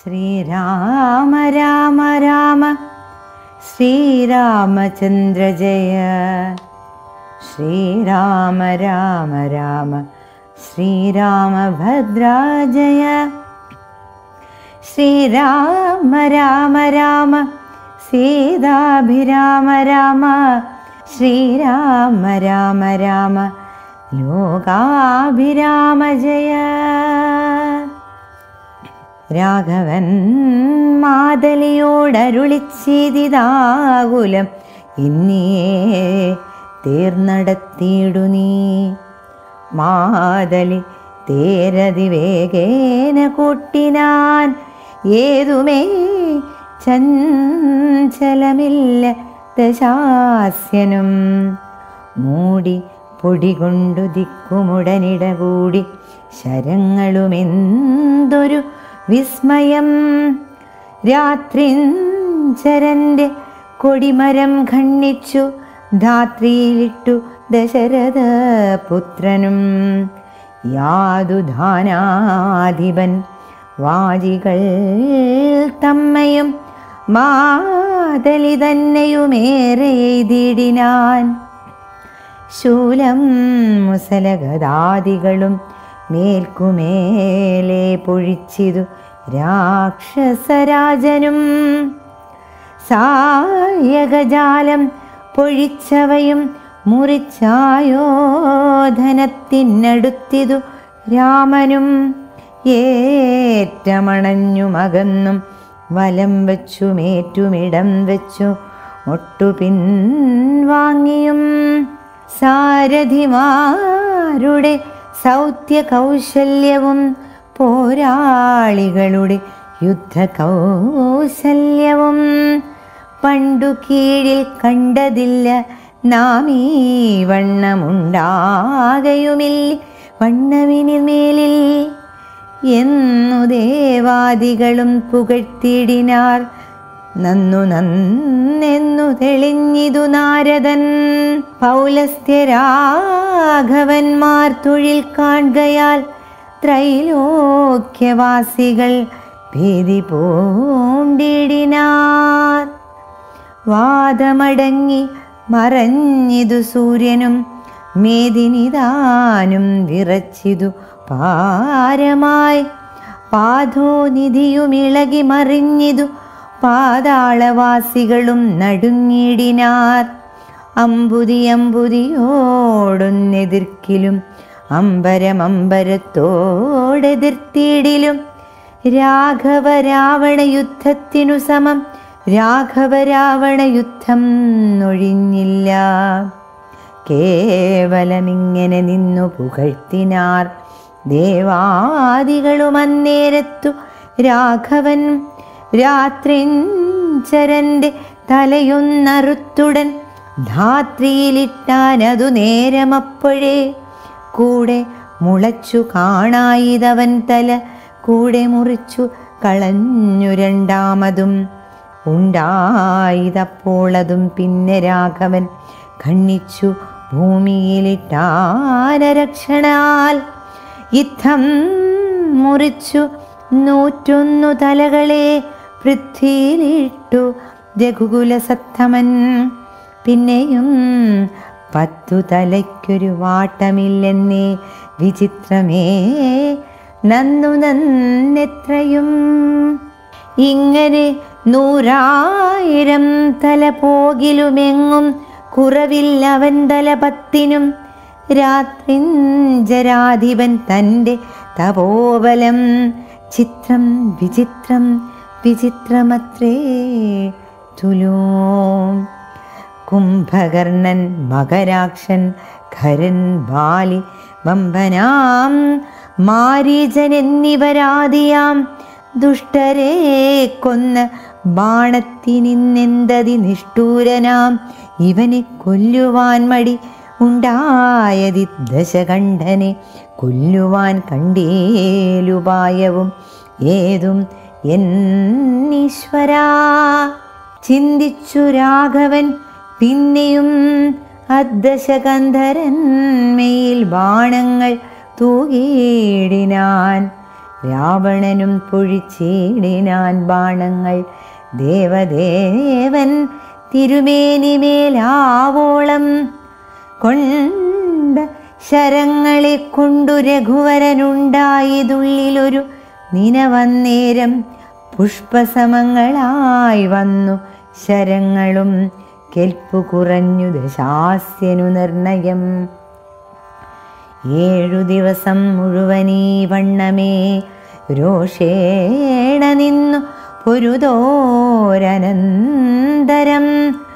ശ്രീരാമ രാമ രാമ ശ്രീരാമചന്ദ്ര ജയ ശ്രീരാമ രാമ രാമ ശ്രീരാമഭദ്ര ജയ ശ്രീരാമ രാമ രാമ സീതാഭിരാമ രാമ ശ്രീരാമ രാമ രാമ ലോകാഭിരാമ ജയ രാഘവൻ മാതലിയോടരുളിച്ചെയ്തിതാകുലം ഇന്നിയേ തീർന്നടത്തിയിടു നീ മാതലി തേരതിവേഗേന കൂട്ടിനാൻ ഏതുമേ ചഞ്ചലമില്ല ദശാസ്യനും മൂടി പൊടി കൊണ്ടു ദിക്കുമുടനിട കൂടി ശരങ്ങളുമെന്തൊരു വിസ്മയം രാത്രിഞ്ചരന്റെ കൊടിമരം ഖണ്ഡിച്ചു ധാത്രിയിലിട്ടു ദശരഥ പുത്രനും യാതുധാനാധിപൻ വാജികൾ തമ്മയും മാതലി തന്നെയുമേറെ എയ്തിടിനാൻ ശൂലം മുസലഗതാദികളും മേൽക്കുമേലെ പൊഴിച്ചിതു രാക്ഷസരാജനും സായകജാലം പൊഴിച്ചവയും മുറിച്ചായോധനത്തിനടുത്തിതു രാമനും ഏറ്റമണഞ്ഞുമകന്നും വലം വച്ചുമേറ്റുമിടം വെച്ചു ഒട്ടുപിൻവാങ്ങിയും സാരഥിമാരുടെ സൗത്യ കൗശല്യവും പോരാളികളുടെ യുദ്ധ കൗശല്യവും പണ്ടു കീഴിൽ കണ്ടതില്ല നാം ഈ വണ്ണമുണ്ടാകയുമില്ല വണ്ണവിനി മേലിൽ എന്നു ദേവാദികളും പുകഴ്ത്തിടിനാർ നന്നു നന്നെന്നു തെളിഞ്ഞിതു നാരദൻ പൗലസ്ത്യരാഘവന്മാർ തൊഴിൽ കാണുകയാൽ ത്രൈലോക്യവാസികൾ ഭീതി പൂണ്ടിടിനാർ വാദമടങ്ങി മറഞ്ഞിതു സൂര്യനും മേദിനിതാനും വിറച്ചിതു പാരമായി പാധോനിധിയുമിളകി മറിഞ്ഞിതു പാതാളവാസികളും നടുങ്ങിടിനാർ അമ്പുതി അമ്പുതിയോടൊന്നെതിർക്കിലും അമ്പരമമ്പരത്തോടെതിർത്തിയിടിലും രാഘവ രാവണ യുദ്ധത്തിനു സമം രാഘവ രാവണ യുദ്ധം ഒഴിഞ്ഞില്ല കേവലമിങ്ങനെ നിന്നു പുകഴ്ത്തിനാർ ദേവാദികളും അന്നേരത്തു രാഘവൻ രാത്രിഞ്ചരന്റെ തലയൊന്നറുത്തുടൻ ധാത്രിയിലിട്ടാനതു നേരമപ്പോഴേ കൂടെ മുളച്ചു കാണായിതവൻ തല കൂടെ മുറിച്ചു കളഞ്ഞു രണ്ടാമതും ഉണ്ടായതപ്പോളതും പിന്നെ രാഘവൻ ഖണ്ഡിച്ചു ഭൂമിയിലിട്ടാനരക്ഷണാൽ യുദ്ധം മുറിച്ചു നൂറ്റൊന്നു തലകളെ പൃഥ്വിയിലിട്ടു രഘുകുലസത്തമൻ പിന്നെയും പത്തു തലയ്ക്കൊരു വാട്ടമില്ലെന്നേ വിചിത്രമേ നന്നു നന്നെത്രയും ഇങ്ങനെ നൂറായിരം തല പോകിലുമെങ്ങും കുറവില്ലവൻ തല പത്തിനും രാത്രിഞ്ചരാധിപൻ തൻ്റെ തപോബലം ചിത്രം വിചിത്രം വിചിത്രമത്രേ തുലോ കുംഭകർണൻ മകരാക്ഷൻ ഖരൻ ബാലി വമ്പനാം മാരീചൻ എന്നിവരാദിയാം ദുഷ്ടരെ കൊന്ന ബാണത്തിനിന്നെന്തതി നിഷ്ഠൂരനാം ഇവനെ കൊല്ലുവാൻ മടി ഉണ്ടായതി ദശകണ്ഠനെ കൊല്ലുവാൻ കണ്ടേലുപായവും ഏതും എന്നീശ്വരാ ചിന്തിച്ചു രാഘവൻ പിന്നെയും അദ്ദശകന്ധരന്മയിൽ ബാണങ്ങൾ തൂകിയിടിനാൻ രാവണനും പൊഴിച്ചിടിനാൻ ബാണങ്ങൾ ദേവദേവൻ തിരുമേനിമേലാവോളം കൊണ്ട ശരങ്ങളെ കൊണ്ടു രഘുവരനുണ്ടായതുള്ളിലൊരു നിനവന്നേരം പുഷ്പസമങ്ങളായി വന്നു ശരങ്ങളും കെൽപ്പു കുറഞ്ഞു ദശാസ്യനു നിർണയം ഏഴു ദിവസം മുഴുവനീ വണ്ണമേ രോഷേണ നിന്നു പൊരുതോരനന്തരം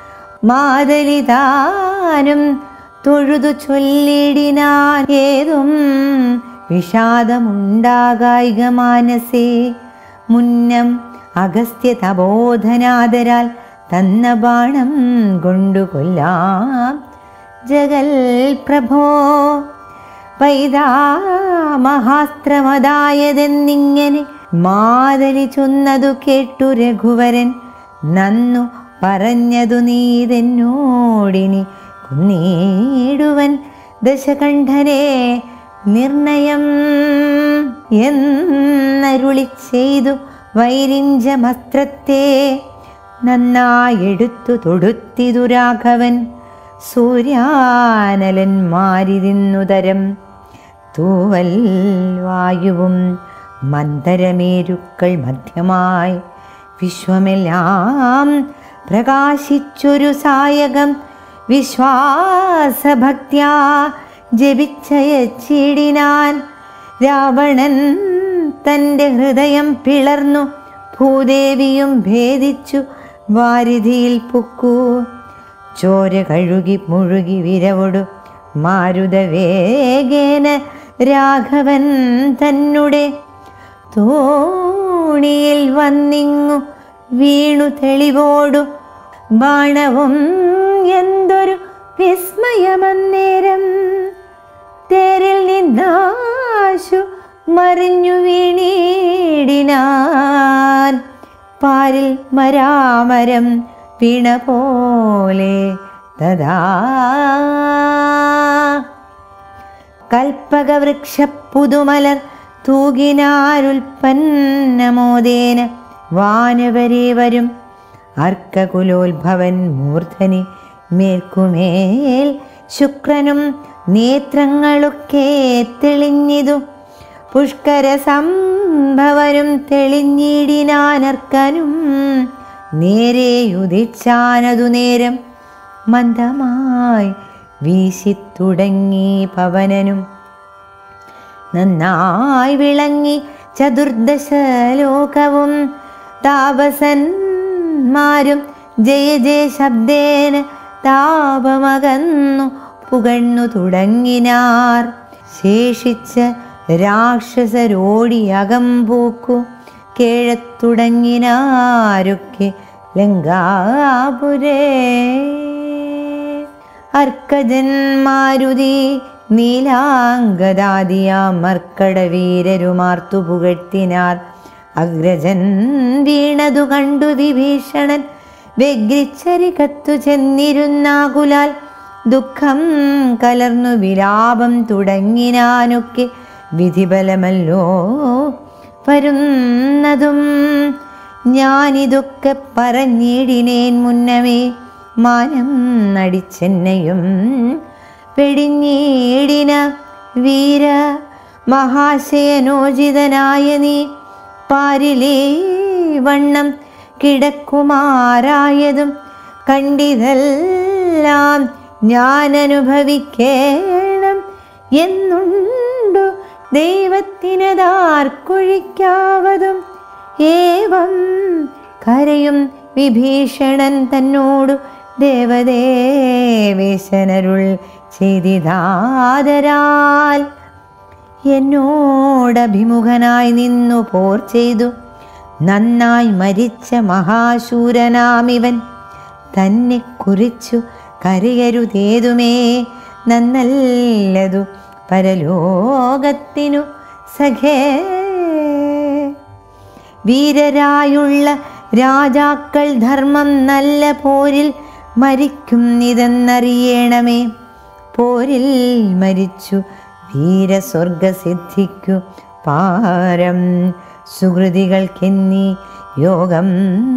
മാതലിതാനും തൊഴുതു ചൊല്ലിടിനാൻ ഏതും വിഷാദമുണ്ടാകായിക മാനസേ മുന്നം അഗസ്ത്യ തബോധനാദരാൽ തന്ന ബാണം കൊണ്ടു കൊല്ലാം ജഗൽ പ്രഭോ വൈതാമഹാസ്ത്രമതായതെന്നിങ്ങനെ മാതലി ചൊന്നതു കേട്ടു രഘുവരൻ നന്നു പറഞ്ഞതു നീതെന്നോടിനി കുന്നീടുവൻ ദശകണ്ഠനെ നിർണയം എന്നരുളി ചെയ്തു വൈരിഞ്ചമസ്ത്രത്തെ നന്നായെടുത്തു തൊടുത്തിതു രാഘവൻ സൂര്യാനലന്മാരിതിന്നുതരം തൂവൽ വായുവും മന്ദരമേരുക്കൾ മധ്യമായി വിശ്വമെല്ലാം പ്രകാശിച്ചൊരു സായകം വിശ്വാസഭക്ത്യാ ജപിച്ചയച്ചിടിനാൻ രാവണൻ തൻ്റെ ഹൃദയം പിളർന്നു ഭൂദേവിയും ഭേദിച്ചു വാരിധിയിൽ പുക്കു ചോര കഴുകി മുഴുകി വിരവൊടു മാരുതവേഗേന രാഘവൻ തന്നെ തോണിയിൽ വന്നിങ്ങു വീണു തെളിവോടു ബാണവും എന്തൊരു വിസ്മയമന്നേരം തേരിൽ നിന്നാശു മറിഞ്ഞു വീണീടിനാൻ പാരിൽ മരാമരം വീണ പോലെ തഥാ കൽപ്പകവൃക്ഷ പുതുമലർ തൂകിനാരുൽപ്പന്നമോദേന വാനവരേവരും അർക്കകുലോത്ഭവൻ മൂർധനി മേൽക്കുമേൽ ശുക്രനും നേത്രങ്ങളൊക്കെ തെളിഞ്ഞിതു പുഷ്കര സംഭവനും തെളിഞ്ഞിടിനാനർക്കനും നേരെ ഉദിച്ചാനതു നേരം മന്ദമായി വീശിത്തുടങ്ങി പവനനും നന്നായി വിളങ്ങി ചതുർദശ ലോകവും താപസന്മാരും ജയ ജയ ശബ്ദേന താപമകന്നു പുകഴ്ന്നു തുടങ്ങിനാർ ശേഷിച്ച രാക്ഷസരോടി അകമ്പൂക്കു കേഴത്തുടങ്ങിനാരൊക്കെ ലങ്കാപുരേ അർക്കജന്മാരുതി നീലാംഗദാദിയാം മർക്കടവീരരുമാർത്തു പുകഴ്ത്തിനാർ അഗ്രജൻ വീണതു കണ്ടു വിഭീഷണൻ വ്യഗ്രിച്ചരികത്തു ചെന്നിരുന്നാകുലാൽ ദുഃഖം കലർന്നു വിലാപം തുടങ്ങിനാനൊക്കെ വിധിബലമല്ലോ വരുന്നതും ഞാനിതൊക്കെ പറഞ്ഞിടിനേൻ മുന്നമേ മാനം നടിച്ചെന്നെയും പെടിഞ്ഞീടിന വീര മഹാശയനോചിതനായ നീ പാരിലേ വണ്ണം കിടക്കുമാറായതും കണ്ടിതെല്ലാം ഞാൻ അനുഭവിക്കേണം എന്നുണ്ടു ദൈവത്തിനതാർക്കൊഴിക്കാവതും ഏവം കരയും വിഭീഷണൻ തന്നോടു ദേവദേവേശനരുൾ ചെയ്തിതാദരാൽ എന്നോടഭിമുഖനായി നിന്നു പോർ ചെയ്തു നന്നായി മരിച്ച മഹാശൂരനാമിവൻ തന്നെ കുറിച്ചു കരയരുതേതുമേ നന്നല്ലതു പരലോകത്തിനു സഖേ വീരരായുള്ള രാജാക്കൾ ധർമ്മം നല്ല പോരിൽ മരിക്കും ഇതെന്നറിയണമേ പോരിൽ മരിച്ചു വീരസ്വർഗസിദ്ധിക്കു പാരം സുഹൃതികൾക്കെന്നീ യോഗം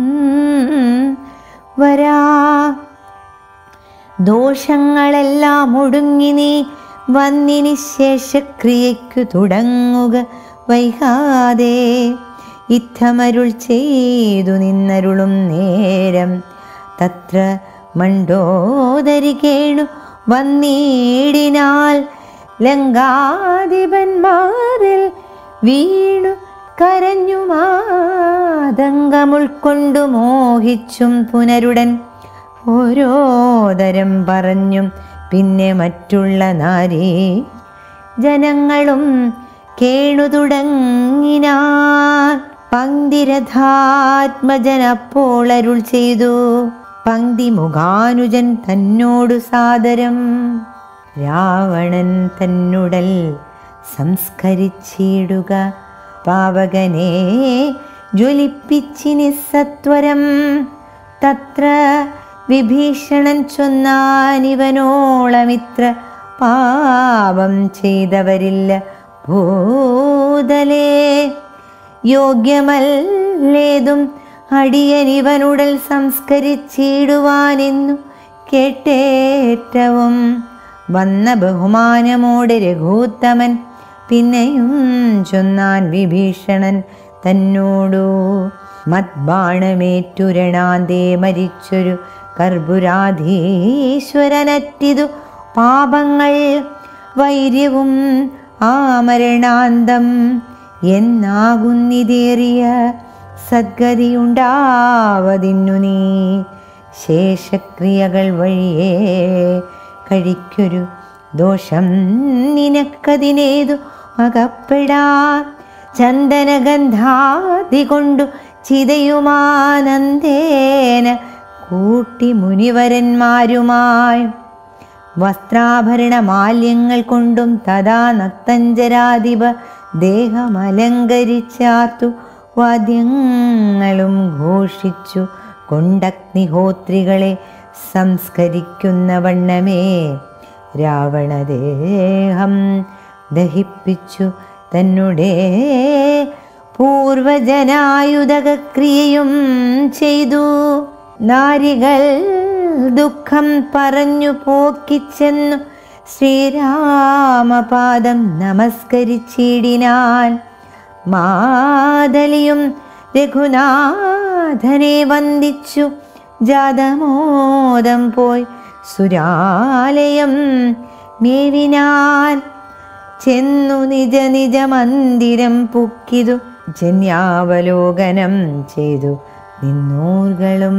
വരാ ദോഷങ്ങളെല്ലാം ഒടുങ്ങി നീ വന്നിനി ശേഷക്രിയയ്ക്കു തുടങ്ങുക വൈകാതെ ഇത്തമരുൾ ചെയ്തു നിന്നരുളും നേരം തത്ര മണ്ടോദരി കേണു വന്നീടിനാൽ ലങ്കാധിപന്മാരിൽ വീണു കരഞ്ഞു മാതങ്കമുൾക്കൊണ്ടു മോഹിച്ചും പുനരുടൻ ഓരോതരം പറഞ്ഞും പിന്നെ മറ്റുള്ള നാരീ ജനങ്ങളും കേണു തുടങ്ങിനാർ പങ്ക്തിരഥാത്മജൻ അപ്പോൾ അരുൾ ചെയ്തു പങ്ക്തി മുഖാനുജൻ തന്നോടു സാദരം രാവണൻ തന്നുടൽ സംസ്കരിച്ചിടുക പാവകനെ ജ്വലിപ്പിച്ചിനി സത്വരം തത്ര വിഭീഷണൻ ചൊന്നാനിവനോളമിത്ര പാപം ചെയ്തവരില്ല ഭൂതലേ യോഗ്യമല്ലേതും അടിയനിവനുടൽ സംസ്കരിച്ചിടുവാനെന്നു കേട്ടേറ്റവും വന്ന ബഹുമാനമോടെ രഘൂത്തമൻ പിന്നെയും ചൊന്നാൻ വിഭീഷണൻ തന്നോടു മദ്ബാണമേറ്റുരണാന്തേ മരിച്ചൊരു കർബുരാധീശ്വരനറ്റിതു പാപങ്ങൾ വൈര്യവും ആമരണാന്തം എന്നാകുന്നിതേറിയ സദ്ഗതിയുണ്ടാവതിന്നു നീ ശേഷക്രിയകൾ വഴിയേ കഴിക്കൊരു ദോഷം നിനക്കതിനേതു അകപ്പെടാ ചന്ദനഗന്ധാതി കൊണ്ടു ചിതയുമാനന്ദേന കൂട്ടി മുനിവരന്മാരുമായി വസ്ത്രാഭരണ മാല്യങ്ങൾ കൊണ്ടും തഥാ നക്തഞ്ചരാധിപ ദേഹമലങ്കരിച്ചാർത്തു വാദ്യങ്ങളും ഘോഷിച്ചു കൊണ്ടഗ്നിഹോത്രികളെ സംസ്കരിക്കുന്ന വണ്ണമേ രാവണദേഹം ദഹിപ്പിച്ചു തന്നെ പൂർവജനായുധക്രിയയും ചെയ്തു നാരികൾ ദുഃഖം പറഞ്ഞു പോക്കിച്ചെന്നു ശ്രീരാമപാദം നമസ്കരിച്ചിടിനാൻ മാതലിയും രഘുനാഥനെ വന്ദിച്ചു ജാതമോദം പോയി സുരാലയം മേവിനാൻ ചെന്നു നിജ നിജ മന്ദിരം പുക്കിതു ജന്യാവലോകനം ചെയ്തു നിന്നൂർകളും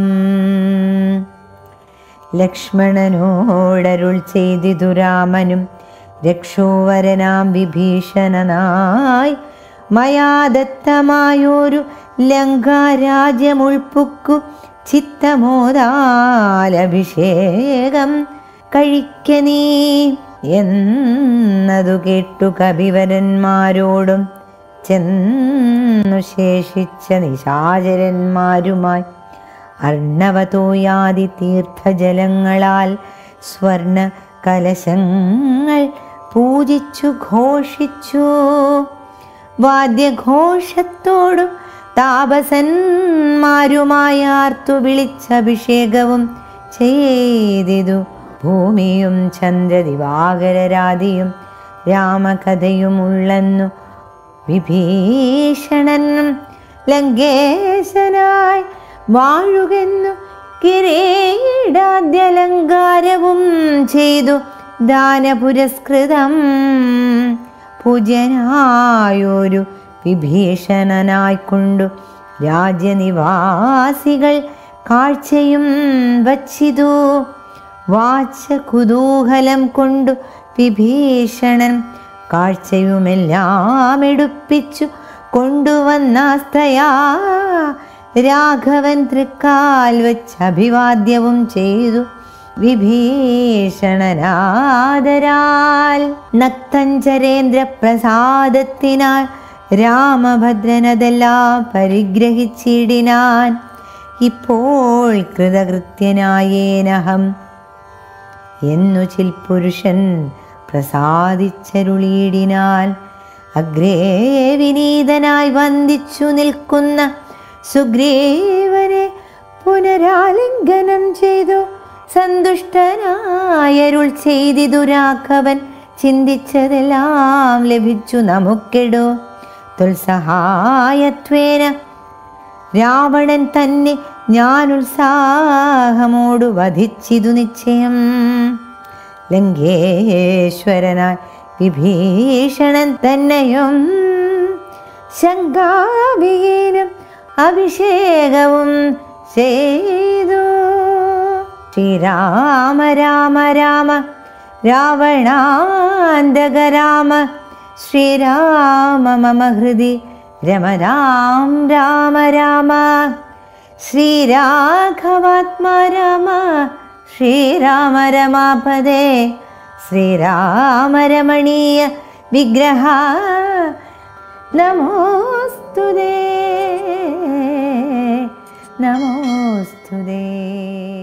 ലക്ഷ്മണനോടരുൾ ചെയ്തിതു രാമനും രക്ഷോവരനാം വിഭീഷണനായി മയാദത്തമായൊരു ലങ്കാരാജ്യമുൾപ്പുക്കു ചിത്തമോദാലഭിഷേകം കഴിക്ക നീ എന്നതു കേട്ടു കവിവരന്മാരോടും ചെന്നു ശേഷിച്ച നിശാചരന്മാരുമായി അർണവതോയാദി തീർത്ഥജലങ്ങളാൽ സ്വർണ കലശങ്ങൾ പൂജിച്ചു ഘോഷിച്ചു വാദ്യഘോഷത്തോടും താപസന്മാരുമായി ആർത്തു വിളിച്ചഭിഷേകവും ചെയ്തിതു ഭൂമിയും ചന്ദ്രദിവാകരരാതിയും രാമകഥയും ഉള്ളെന്നു വിഭീഷണനും ലങ്കേശനായി വാഴുകെന്നു കിരീടാദ്യലങ്കാരവും ചെയ്തു ദാനപുരസ്കൃതം പൂജ്യനായൊരു വിഭീഷണനായിക്കൊണ്ടു രാജ്യനിവാസികൾ കാഴ്ചയും വച്ചിതു വാച്ച കുതൂഹലം കൊണ്ടു വിഭീഷണൻ കാഴ്ചയുമെല്ലാം എടുപ്പിച്ചു കൊണ്ടുവന്നാസ്തയാ രാഘവൻ തൃക്കാൽ വെച്ച് അഭിവാദ്യവും ചെയ്തു വിഭീഷണനാദരാൽ നക്തഞ്ചരേന്ദ്ര പ്രസാദത്തിനാൽ രാമഭദ്രനതെല്ലാം പരിഗ്രഹിച്ചിടിനാൻ ഇപ്പോൾ കൃതകൃത്യനായേനഹം എന്നു ചിൽ പുരുഷൻ പ്രസാദിച്ചരുളിയിടിനാൽ അഗ്രേ വിനീതനായി വന്ദിച്ചു നിൽക്കുന്ന സുഗ്രീവനെ പുനരാലിംഗനം ചെയ്തു സന്തുഷ്ടനായരുൾ ചെയ്തിതു രാഘവൻ ചിന്തിച്ചതെല്ലാം ലഭിച്ചു നമുക്കെടോ തുൽസഹായത്വേന രാവണൻ തന്നെ ഞാൻ ഉത്സാഹമോടു വധിച്ചിതു നിശ്ചയം ലങ്കേശ്വരനായി വിഭീഷണൻ തന്നെയും ശങ്കാവിഹീനം അഭിഷേകവും ചെയ്തു ശ്രീരാമ രാമ രാമ രാവണാന്തക രാമ ശ്രീരാമ മമ ഹൃദി രമരാം രാമ രാമ ശ്രീരാഘവാത്മാ രാമ ശ്രീരാമ രമാപദേ ശ്രീരാമരമണീയ വിഗ്രഹ നമോസ്തുതേ നമോസ്തുതേ